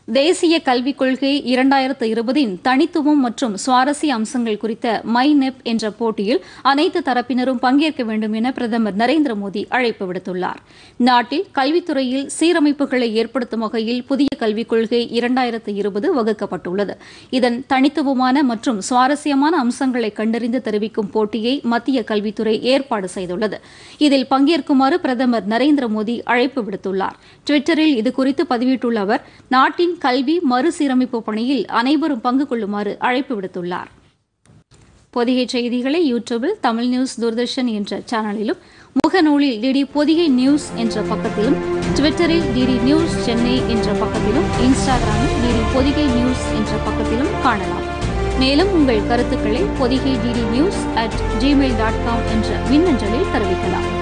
தேசிய கல்விக் கொள்கை இரண்டாயிரத்து இருபதின் தனித்துவம் மற்றும் சுவாரஸ்ய அம்சங்கள் குறித்த மை நெப் என்ற போட்டியில் அனைத்து தரப்பினரும் பங்கேற்க வேண்டும் என பிரதமர் நரேந்திர மோடி அழைப்பு விடுத்துள்ளார் நாட்டில் கல்வித்துறையில் சீரமைப்புகளை ஏற்படுத்தும் வகையில் புதிய கல்விக் கொள்கை இரண்டாயிரத்து இருபது வகுக்கப்பட்டுள்ளது இதன் தனித்துவமான மற்றும் சுவாரஸ்யமான அம்சங்களை கண்டறிந்து தெரிவிக்கும் போட்டியை மத்திய கல்வித்துறை ஏற்பாடு செய்துள்ளது இதில் பங்கேற்குமாறு பிரதமர் நரேந்திர மோடி அழைப்பு விடுத்துள்ளார் டுவிட்டரில் இதுகுறித்து பதிவிட்டுள்ள அவர் நாட்டின் கல்வி மறுசீரமைப்பு பணியில் அனைவரும் பங்கு கொள்ளுமாறு அழைப்பு விடுத்துள்ளார் பொதிகை செய்திகளை யூடியூபில் தமிழ் நியூஸ் தூர்தர்ஷன் என்ற சேனலிலும் முகநூலில் டிடி பொதிகை நியூஸ் என்ற பக்கத்திலும் ட்விட்டரில் டிடி நியூஸ் சென்னை என்ற பக்கத்திலும் இன்ஸ்டாகிராமில் டிடி பொதிகை நியூஸ் என்ற பக்கத்திலும் காணலாம் மேலும் உங்கள் கருத்துக்களை Pothigai DD news at Gmail dot com என்ற மின்னஞ்சலில் தெரிவிக்கலாம்